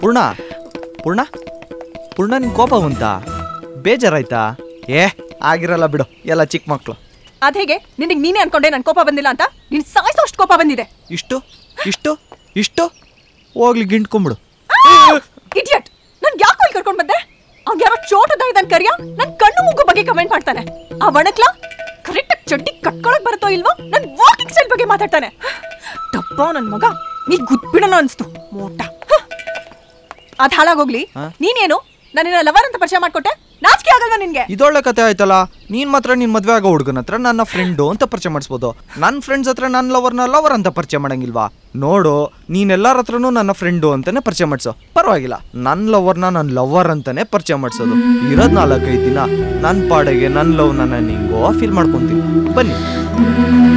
ಪೂರ್ಣ ಪೂರ್ಣ ಪೂರ್ಣ ನಿನ್ ಕೋಪ ಬಂತ ಬೇಜಾರಾಯ್ತಾ ಏ ಆಗಿರಲ್ಲ ಬಿಡು ಎಲ್ಲ ಚಿಕ್ಕ ಮಕ್ಳು ಅದ್ ಹೇಗೆ ನಿನಗೆ ನೀನೇ ಅನ್ಕೊಂಡೆ ನನ್ ಕೋಪ ಬಂದಿಲ್ಲ ಅಂತ ನಿನ್ ಸಾಯಿಸೋಷ್ಟು ಕೋಪ ಬಂದಿದೆ ಇಷ್ಟು ಇಷ್ಟು ಇಷ್ಟು ಹೋಗ್ಲಿ ಗಿಂಟ್ಕೊಂಬಿಡು ಇಡಿಯಟ್ ನನ್ ಯಾಕೋ ಇಲ್ಲಿ ಕರ್ಕೊಂಡ್ ಬಂದೆ ಅವ್ನ್ ಯಾರೋ ಚೋಟದ ಇದನ್ ಕರಿಯ ನನ್ ಕಣ್ಣು ಮೂಗು ಬಗ್ಗೆ ಕಮೆಂಟ್ ಮಾಡ್ತಾನೆ ಆ ಒಣಕ್ಲ ಕರೆಕ್ಟ್ ಚಡ್ಡಿ ಕಟ್ಕೊಳಕ್ ಬರುತ್ತೋ ಇಲ್ವೋ ನನ್ ವಾಕಿಂಗ್ ಸ್ಟೈಲ್ ಬಗ್ಗೆ ಮಾತಾಡ್ತಾನೆ ಡಬ್ಬ ನನ್ ಮಗ ನೀ ಗುದ್ಬಿಡೋಣ ಅನ್ಸ್ತು ಮೋಟ ಹ. ಅದ್ ಹಾಳಾಗೋಗ್ಲಿ ಹಾ? ನೀನೇನು ನನ್ನ ಲವರ್ ಅಂತ ಪರಿಚಯ ಮಾಡ್ಕೊಟ್ಟೆ ನಾಚಿಕೆ ಆಗಲ್ವಾ ನಿನ್ಗೆ ಇದೊಳ್ಳೆ ಕತೆ ಆಯ್ತಲ್ಲ ನೀನ್ ಮಾತ್ರ ನಿನ್ ಮದ್ವೆ ಆಗೋ ಹುಡುಗನ ಹತ್ರ ನನ್ನ ಫ್ರೆಂಡು ಅಂತ ಪರಿಚಯ ಮಾಡಿಸ್ಬೋದು ನನ್ನ ಫ್ರೆಂಡ್ಸ್ ಹತ್ರ ನನ್ನ ಲವರ್ನ ಲವರ್ ಅಂತ ಪರಿಚಯ ಮಾಡಂಗಿಲ್ವಾ ನೋಡು ನೀನ್ ಎಲ್ಲಾರ ಹತ್ರನೂ ನನ್ನ ಫ್ರೆಂಡು ಅಂತಾನೆ ಪರಿಚಯ ಮಾಡ್ಸೋ ಪರವಾಗಿಲ್ಲ ನನ್ನ ಲವರ್ನ ನನ್ನ ಲವರ್ ಅಂತಾನೆ ಪರಿಚಯ ಮಾಡ್ಸೋದು ಇರೋದ್ ನಾಲ್ಕೈದು ದಿನ ನನ್ನ ಪಾಡೆಗೆ ನನ್ನ ಲವ್ ನನ್ನ ನಿಂಗೋ ಫೀಲ್ ಮಾಡ್ಕೊಂತೀನಿ ಬನ್ನಿ